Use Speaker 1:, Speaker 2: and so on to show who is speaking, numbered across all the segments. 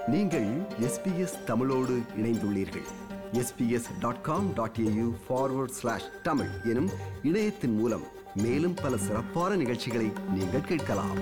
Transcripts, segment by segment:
Speaker 1: நீங்கள் எஸ்பிஎஸ் தமிழோடு இணைந்துள்ளீர்கள் SBS dot com dot AU forward slash Tamil எனும் இணையத்தின் மூலம் மேலும் பல சிறப்பான நிகழ்ச்சிகளை நீங்கள் கேட்கலாம்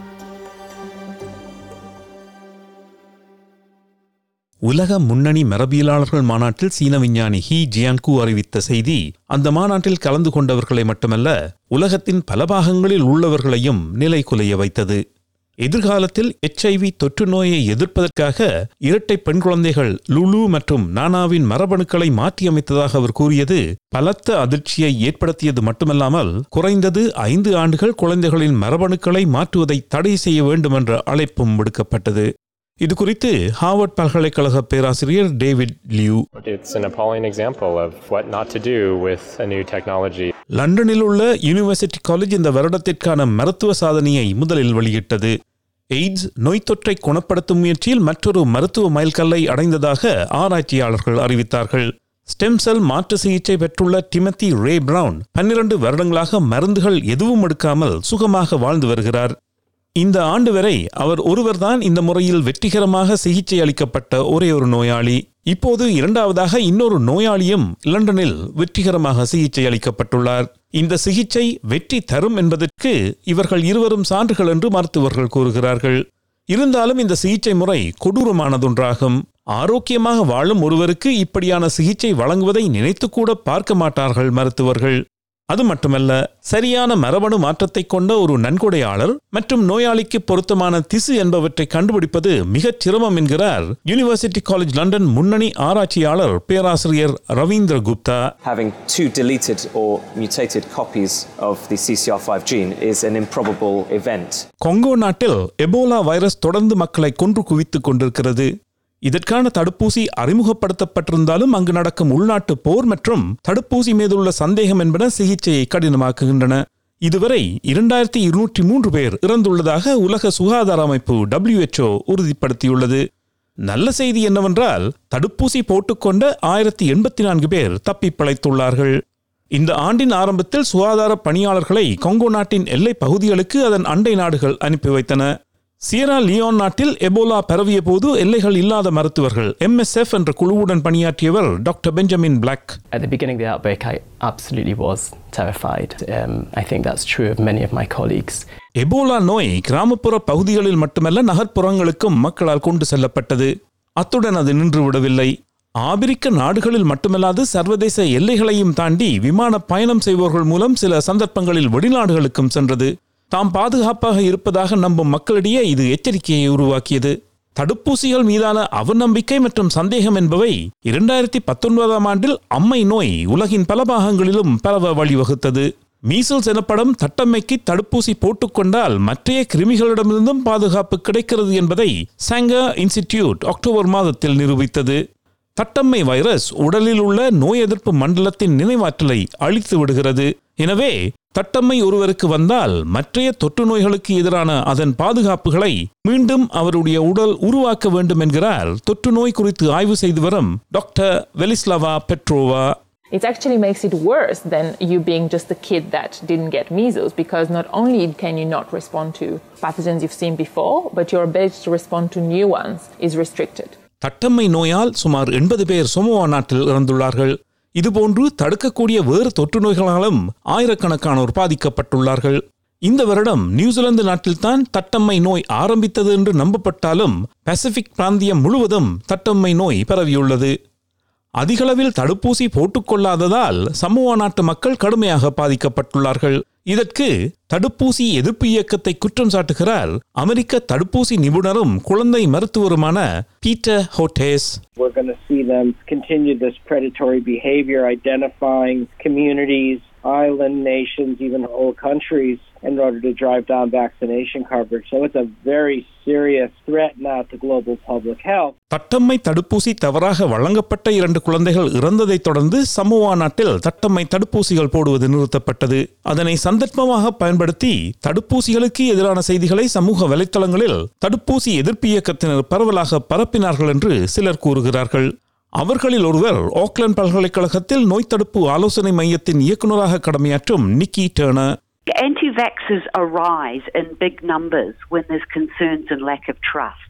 Speaker 2: உலக முன்னணி மரபியலாளர்கள் மாநாட்டில் சீன விஞ்ஞானி ஹி ஜியான்கு அறிவித்த செய்தி அந்த மாநாட்டில் கலந்து கொண்டவர்களை மட்டுமல்ல உலகத்தின் பல பாகங்களில் உள்ளவர்களையும் நிலைகுலைய வைத்தது எதிர்காலத்தில் எச்ஐவி தொற்று நோயை எதிர்ப்பதற்காக இரட்டை பெண் குழந்தைகள் லுலு மற்றும் நானாவின் மரபணுக்களை மாற்றியமைத்ததாக அவர் கூறியது பலத்த அதிர்ச்சியை ஏற்படுத்தியது மட்டுமல்லாமல் குறைந்தது ஐந்து ஆண்டுகள் குழந்தைகளின் மரபணுக்களை மாற்றுவதை தடை செய்ய வேண்டும் என்ற அழைப்பும் விடுக்கப்பட்டது இது குறித்து ஹார்வர்ட் பல்கலைக்கழக பேராசிரியர் David Liu
Speaker 3: It's an appalling example of what not to do with a new technology.
Speaker 2: லண்டனில் உள்ள யூனிவர்சிட்டி காலேஜ் இந்த வருடத்திற்கான மருத்துவ சாதனையை முதலில் வெளியிட்டது எய்ட்ஸ் நோய் தொற்றை குணப்படுத்தும் முயற்சியில் மற்றொரு மருத்துவ மைல்கல்லை அடைந்ததாக ஆராய்ச்சியாளர்கள் அறிவித்தார்கள் ஸ்டெம் செல் மாற்று சிகிச்சை பெற்றுள்ள டிமத்தி ரே பிரவுன் பன்னிரண்டு வருடங்களாக மருந்துகள் எதுவும் எடுக்காமல் சுகமாக வாழ்ந்து வருகிறார் இந்த ஆண்டு வரை அவர் ஒருவர்தான் இந்த முறையில் வெற்றிகரமாக சிகிச்சை அளிக்கப்பட்ட ஒரே ஒரு நோயாளி இப்போது இரண்டாவதாக இன்னொரு நோயாளியும் லண்டனில் வெற்றிகரமாக சிகிச்சை அளிக்கப்பட்டுள்ளார் இந்த சிகிச்சை வெற்றி தரும் என்பதற்கு இவர்கள் இருவரும் சான்றுகள் என்று மருத்துவர்கள் கூறுகிறார்கள் இருந்தாலும் இந்த சிகிச்சை முறை கொடூரமானதொன்றாகும் ஆரோக்கியமாக வாழும் ஒருவருக்கு இப்படியான சிகிச்சை வழங்குவதை நினைத்துக்கூட பார்க்க மாட்டார்கள் மருத்துவர்கள் அது மட்டுமல்ல சரியான மரபணு மாற்றத்தை கொண்ட ஒரு நன்கொடையாளர் மற்றும் நோயாளிக்கு பொருத்தமான திசு என்பவற்றை கண்டுபிடிப்பது மிகச் சிரமம் என்கிறார் யூனிவர்சிட்டி காலேஜ் லண்டன் முன்னணி ஆராய்ச்சியாளர் பேராசிரியர் Ravindra Gupta
Speaker 4: Having two deleted or mutated copies of the CCR5 gene is an improbable event.
Speaker 2: Congo நாட்டில் எபோலா வைரஸ் தொடர்ந்து மக்களை கொன்று குவித்துக் கொண்டிருக்கிறது இதற்கான தடுப்பூசி அறிமுகப்படுத்தப்பட்டிருந்தாலும் அங்கு நடக்கும் உள்நாட்டு போர் மற்றும் தடுப்பூசி மீதுள்ள சந்தேகம் என்பன சிகிச்சையை கடினமாக்குகின்றன இதுவரை இரண்டாயிரத்தி இருநூற்றி மூன்று பேர் இறந்துள்ளதாக உலக சுகாதார அமைப்பு WHO உறுதிப்படுத்தியுள்ளது நல்ல செய்தி என்னவென்றால் தடுப்பூசி போட்டுக்கொண்ட ஆயிரத்தி எண்பத்தி நான்கு பேர் தப்பிப் பிழைத்துள்ளார்கள் இந்த ஆண்டின் ஆரம்பத்தில் சுகாதார பணியாளர்களை கொங்கோ நாட்டின் எல்லை பகுதிகளுக்கு அதன் அண்டை நாடுகள் அனுப்பி வைத்தன சியரா லியோன் நாட்டில் எபோலா பரவிய போது எல்லைகள் இல்லாத மருத்துவர்கள் எம்எஸ்எஃப் என்ற குழுவுடன் பணியாற்றியவர் doctor Benjamin Black
Speaker 5: At the beginning of the outbreak, I absolutely was terrified. Um, I think that's true of many of my colleagues.
Speaker 2: Ebola நோய் கிராமப்புற பகுதிகளில் மட்டுமல்ல நகர்ப்புறங்களுக்கும் மக்களால் கொண்டு செல்லப்பட்டது அத்துடன் அது நின்று விடவில்லை ஆபிரிக்க நாடுகளில் மட்டுமல்லாது சர்வதேச எல்லைகளையும் தாண்டி விமான பயணம் செய்பவர்கள் மூலம் சில சந்தர்ப்பங்களில் வெளிநாடுகளுக்கும் சென்றது தாம் பாதுகாப்பாக இருப்பதாக நம்பும் மக்களிடையே இது எச்சரிக்கையை உருவாக்கியது தடுப்பூசிகள் மீதான அவநம்பிக்கை மற்றும் சந்தேகம் என்பவை இரண்டாயிரத்தி பத்தொன்பதாம் ஆண்டில் அம்மை நோய் உலகின் பல பாகங்களிலும் பரவ வழிவகுத்தது மீசல்ஸ் எனப்படும் தட்டம்மைக்கு தடுப்பூசி போட்டுக்கொண்டால் மற்றைய கிருமிகளிடமிருந்தும் பாதுகாப்பு கிடைக்கிறது என்பதை சாங்கர் இன்ஸ்டிடியூட் அக்டோபர் மாதத்தில் நிரூபித்தது தட்டம்மை வைரஸ் உடலில் உள்ள நோய் எதிர்ப்பு மண்டலத்தின் நினைவாற்றலை அழித்து விடுகிறது எனவே தட்டம்மை ஒருவருக்கு வந்தால் மற்றைய தொற்று நோய்களுக்கு எதிரான அதன் பாதுகாப்புகளை மீண்டும் அவருடைய உடல் உருவாக்க வேண்டும் என்கிறார் தொற்று நோய் குறித்து ஆய்வு செய்து வரும் doctor Velislava Petrova
Speaker 6: It actually makes it worse than you being just a kid that didn't get measles because not only can you not respond to pathogens you've seen before, but your ability to respond to new ones is restricted.
Speaker 2: தட்டம்மை நோயால் சுமார் எண்பது பேர் சோமோவா நாட்டில் இறந்துள்ளார்கள் இதுபோன்று தடுக்கக்கூடிய வேறு தொற்று நோய்களாலும் ஆயிரக்கணக்கானோர் பாதிக்கப்பட்டுள்ளார்கள் இந்த வருடம் நியூசிலாந்து நாட்டில்தான் தட்டம்மை நோய் ஆரம்பித்தது என்று நம்பப்பட்டாலும் பசிபிக் பிராந்தியம் முழுவதும் தட்டம்மை நோய் பரவியுள்ளது அதிகளவில் தடுப்பூசி போட்டுக்கொள்ளாததால் சமூக நாட்டு மக்கள் கடுமையாக பாதிக்கப்பட்டுள்ளார்கள் இதற்கு தடுப்பூசி எதிர்ப்பு இயக்கத்தை குற்றம் சாட்டுகிறார் அமெரிக்க தடுப்பூசி நிபுணரும் குழந்தை மருத்துவருமான Peter Hotez
Speaker 7: We're going to see them continue this predatory behavior, identifying communities, island nations, even whole countries in order to drive down vaccination coverage. So it's a very serious threat now to global public health.
Speaker 2: தட்டம்மை தடுப்பூசி தவறாக வழங்கப்பட்ட இரண்டு குழந்தைகள் இறந்ததைத் தொடர்ந்து Samoa நாட்டில் தட்டம்மை தடுப்பூசிகள் போடுவது நிறுத்தப்பட்டது அதனை சந்தர்ப்பமாக பயன்படுத்தி தடுப்பூசிகளுக்கு எதிரான செய்திகளை சமூக வலைத்தளங்களில் தடுப்பூசி எதிர்ப்பு இயக்கத்தினர் பரவலாக பரப்பினார்கள் என்று சிலர் கூறுகிறார்கள் அவர்களில் ஒருவர் ஆக்லாந்து பல்கலைக்கழகத்தில் நோய் தடுப்பு ஆலோசனை மையத்தின் இயக்குநராக கடமையாற்றும் Nicky Turner
Speaker 8: Anti vaxxers arise in big numbers when there's concerns and lack of trust.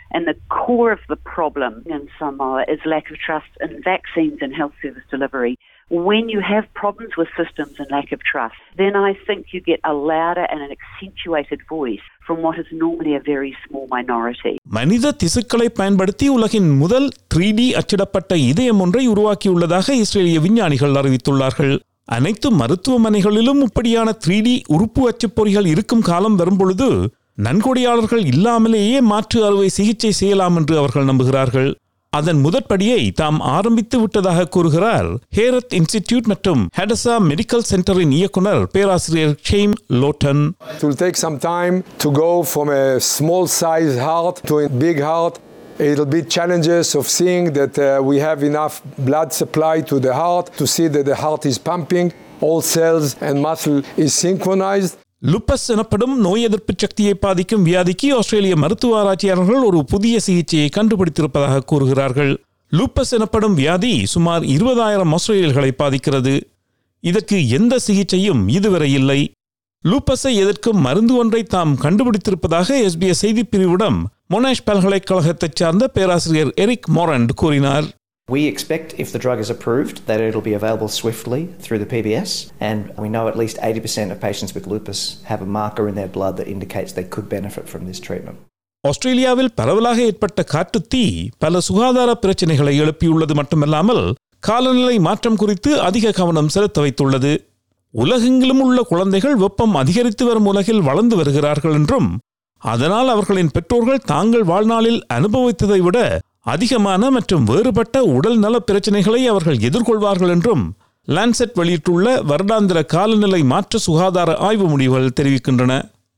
Speaker 8: And the core of the problem in Samoa is lack of trust in vaccines and health service delivery. When you have problems with systems and lack of trust, then I think you get a louder and an accentuated voice from what is normally a very small minority.
Speaker 2: மனித திசுக்களை பயன்படுத்தி உலகின் முதல் three D அச்சிடப்பட்ட இதயம் ஒன்றை உருவாக்கியுள்ளதாக இஸ்ரேலிய விஞ்ஞானிகள் அறிவித்துள்ளார்கள் அனைத்து மருத்துவமனைகளிலும் இப்படியான த்ரீ டி உறுப்பு அச்சுப்பொறிகள் இருக்கும் காலம் வரும்பொழுது நன்கொடையாளர்கள் இல்லாமலேயே மாற்று அறுவை சிகிச்சை செய்யலாம் என்று அவர்கள் நம்புகிறார்கள் அதன் முதற்படியை தாம் ஆரம்பித்து விட்டதாக கூறுகிறார் ஹேரத் இன்ஸ்டிடியூட் மற்றும் ஹெடசா மெடிக்கல் சென்டரின் இயக்குனர் பேராசிரியர் Chaim Lotan
Speaker 9: It will take some time to go from a small size heart to a big heart. It'll be challenges of seeing that uh, we have enough blood supply to the heart, to see that the heart is pumping, all cells and muscle is synchronized.
Speaker 2: Lupus எனப்படும் நோய் எதிர்ப்பு சக்தியை பாதிக்கும் வியாதிக்கு ஆஸ்திரேலிய மருத்துவ ஆராய்ச்சியாளர்கள் ஒரு புதிய சிகிச்சையை கண்டுபிடித்திருப்பதாக கூறுகிறார்கள் லூப்பஸ் எனப்படும் வியாதி சுமார் இருபதாயிரம் ஆஸ்திரேலியர்களை பாதிக்கிறது இதற்கு எந்த சிகிச்சையும் இதுவரை இல்லை லூப்பஸை எதிர்க்கும் மருந்து ஒன்றை தாம் கண்டுபிடித்திருப்பதாக எஸ்பிஎஸ் செய்திப் பிரிவிடம் மொனாஷ் பல்கலைக்கழகத்தைச் சார்ந்த பேராசிரியர் எரிக் மோரண்ட் கூறினார்
Speaker 10: We expect if the drug is approved that it'll be available swiftly through the PBS, and we know at least 80% of patients with lupus have a marker in their blood that indicates they could benefit from this treatment.
Speaker 2: ஆஸ்திரேலியாவில் பரவலாக ஏற்பட்ட காட்டுத் தீ பல சுகாதார பிரச்சனைகளை எழுப்பியுள்ளது மட்டுமல்லாமல் காலநிலை மாற்றம் குறித்து அதிக கவனம் செலுத்த வைத்துள்ளது உலகெங்கிலும் உள்ள குழந்தைகள் வெப்பம் அதிகரித்து வரும் உலகில் வளர்ந்து வருகிறார்கள் என்றும் அதனால் அவர்களின் பெற்றோர்கள் தாங்கள் வாழ்நாளில் அனுபவித்ததை விட அதிகமான மற்றும் வேறுபட்ட உடல் நல பிரச்சனைகளை அவர்கள் எதிர்கொள்வார்கள் என்றும் லான்செட் வெளியிட்டுள்ள வருடாந்திர காலநிலை மாற்ற சுகாதார ஆய்வு முடிவுகள் தெரிவிக்கின்றன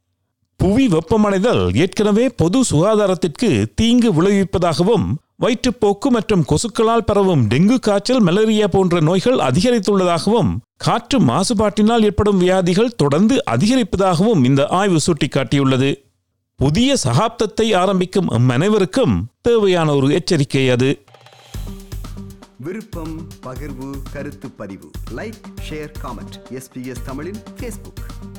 Speaker 2: புவி வெப்பமடைதல் ஏற்கனவே பொது சுகாதாரத்திற்கு தீங்கு விளைவிப்பதாகவும் வயிற்றுப்போக்கு மற்றும் கொசுக்களால் பரவும் டெங்கு காய்ச்சல் மலேரியா போன்ற நோய்கள் அதிகரித்துள்ளதாகவும் காற்று மாசுபாட்டினால் ஏற்படும் வியாதிகள் தொடர்ந்து அதிகரிப்பதாகவும் இந்த ஆய்வு சுட்டிக்காட்டியுள்ளது புதிய சகாப்தத்தை ஆரம்பிக்கும் எம் அனைவருக்கும் தேவையான ஒரு எச்சரிக்கை அது
Speaker 1: விருப்பம் பகிர்வு கருத்து பதிவு லைக் ஷேர் காமெண்ட் எஸ்பிஎஸ் தமிழின் ஃபேஸ்புக்